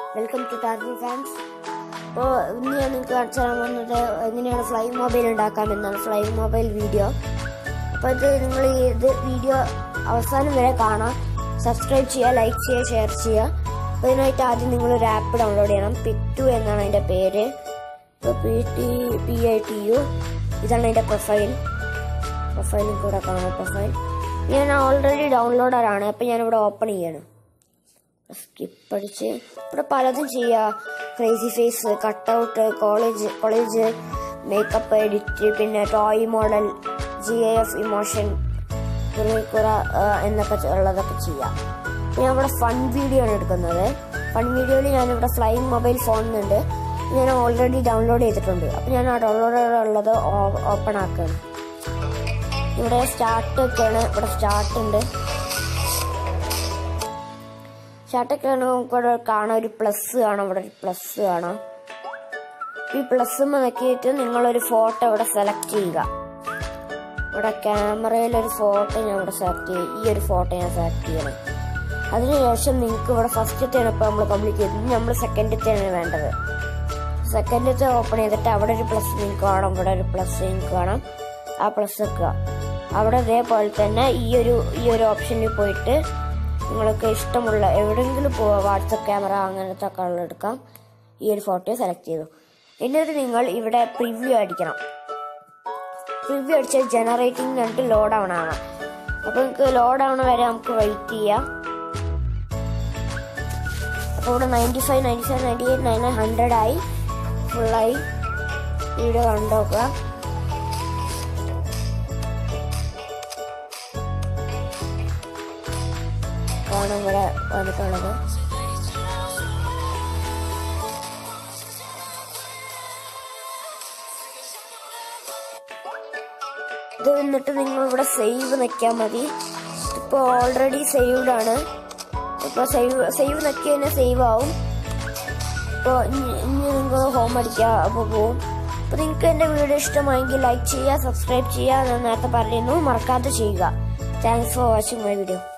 welcome to ടാർഗിൻ fans അപ്പോൾ ഇന്ന് ഞാൻ നിങ്ങൾക്ക് കാണിച്ചു തരാൻ വന്നത് എങ്ങനെയാണ് ഫ്ലൈങ് മൊബൈൽ ഉണ്ടാക്കാമെന്നാണ് ഫ്ലൈങ് മൊബൈൽ വീഡിയോ അപ്പോൾ ഇത് നിങ്ങൾ ഈ ഇത് വീഡിയോ അവസാനം വരെ കാണാം സബ്സ്ക്രൈബ് ചെയ്യുക ലൈക്ക് ചെയ്യുക ഷെയർ ചെയ്യുക അപ്പോൾ ഇതിനായിട്ട് ആദ്യം നിങ്ങൾ ഒരു ആപ്പ് ഡൗൺലോഡ് ചെയ്യണം പിറ്റു എന്നാണ് അതിൻ്റെ പേര് ഇപ്പോൾ P T P I T U ഇതാണ് അതിൻ്റെ പ്രൊഫൈൽ പ്രൊഫൈലിൽ കൂടെ കാണാം പ്രൊഫൈൽ ഞാൻ ഓൾറെഡി ഡൗൺലോഡറാണ് അപ്പോൾ ഞാനിവിടെ ഓപ്പൺ ചെയ്യണം സ്കിപ്പ് അടിച്ച് ഇവിടെ പലതും ചെയ്യുക crazy face cutout college college makeup edit പിന്നെ toy model G A F emotion കുറേ എന്നൊക്കെ ഉള്ളതൊക്കെ ചെയ്യാം അപ്പോൾ ഞാൻ ഇവിടെ ഫൺ വീഡിയോ ആണ് എടുക്കുന്നത് ഫൺ വീഡിയോയിൽ ഞാനിവിടെ ഫ്ലൈങ് മൊബൈൽ ഫോണിനുണ്ട് ഞാൻ ഓൾറെഡി ഡൗൺലോഡ് ചെയ്തിട്ടുണ്ട് അപ്പോൾ ഞാൻ ആ ഡൗൺലോഡ് ഉള്ളത് ഓപ്പൺ ആക്കുകയാണ് ഇവിടെ സ്റ്റാർട്ട് ഒക്കെയാണ് ഇവിടെ സ്റ്റാർട്ട് ഉണ്ട് ഷർട്ടൊക്കെ ഇവിടെ കാണാം ഒരു പ്ലസ് കാണാം ഇവിടെ ഒരു പ്ലസ് കാണാം ഈ പ്ലസ് നോക്കിയിട്ട് നിങ്ങളൊരു ഫോട്ടോ ഇവിടെ സെലക്ട് ചെയ്യുക ഇവിടെ ക്യാമറയിൽ ഒരു ഫോട്ടോ ഞാൻ ഇവിടെ സെലക്ട് ചെയ്യും ഈ ഒരു ഫോട്ടോ ഞാൻ സെലക്ട് ചെയ്യണം അതിനുശേഷം നിങ്ങൾക്ക് ഇവിടെ ഫസ്റ്റത്തെയാണ് ഇപ്പോൾ നമ്മൾ കംപ്ലീറ്റ് ചെയ്തത് നമ്മൾ സെക്കൻഡത്തെയാണ് വേണ്ടത് സെക്കൻഡത്തെ ഓപ്പൺ ചെയ്തിട്ട് അവിടെ ഒരു പ്ലസ് നിങ്ങൾക്ക് കാണാം ഇവിടെ ഒരു പ്ലസ് നിങ്ങൾക്ക് കാണാം ആ പ്ലസ് വെക്കുക അവിടെ ഇതേപോലെ തന്നെ ഈ ഒരു ഈ ഒരു ഓപ്ഷനിൽ പോയിട്ട് നിങ്ങൾക്ക് ഇഷ്ടമുള്ള എവിടെയെങ്കിലും പോവാം വാട്സപ്പ് ക്യാമറ അങ്ങനത്തെ ഒക്കെ എടുക്കാം ഈ ഒരു ഫോട്ടോ സെലക്ട് ചെയ്തു എന്നിട്ട് നിങ്ങൾ ഇവിടെ പ്രിവ്യൂ അടിക്കണം പ്രിവ്യൂ അടിച്ചാൽ ജനറേറ്റിംഗ് കണ്ടിട്ട് ലോഡ് ആവണമാണ് അപ്പോൾ നിങ്ങൾക്ക് ലോഡ് ആവണ വരെ നമുക്ക് വെയിറ്റ് ചെയ്യാം അപ്പോൾ ഇവിടെ ninety five ninety seven ninety eight nine hundred ആയി ഫുള്ളായി വീഡിയോ കണ്ടോക്കുക ആണ് ഇവിടെ വന്നിട്ടുള്ളത് ഇത് എന്നിട്ട് നിങ്ങൾ ഇവിടെ സേവ് നിൽക്കാൻ മതി ഇപ്പോൾ ഓൾറെഡി സേവ്ഡ് ആണ് ഇപ്പോൾ സേവ് സേവ് നിൽക്കി കഴിഞ്ഞാൽ സേവ് ആവും ഇപ്പോൾ ഇനി നിങ്ങൾ ഹോം അടിക്കുക അപ്പോൾ പോവും അപ്പോൾ നിങ്ങൾക്ക് എൻ്റെ വീഡിയോ ഇഷ്ടമായെങ്കിൽ ലൈക്ക് ചെയ്യുക സബ്സ്ക്രൈബ് ചെയ്യുക ഞാൻ നേരത്തെ പറയുന്നു മറക്കാതെ ചെയ്യുക thanks for watching my video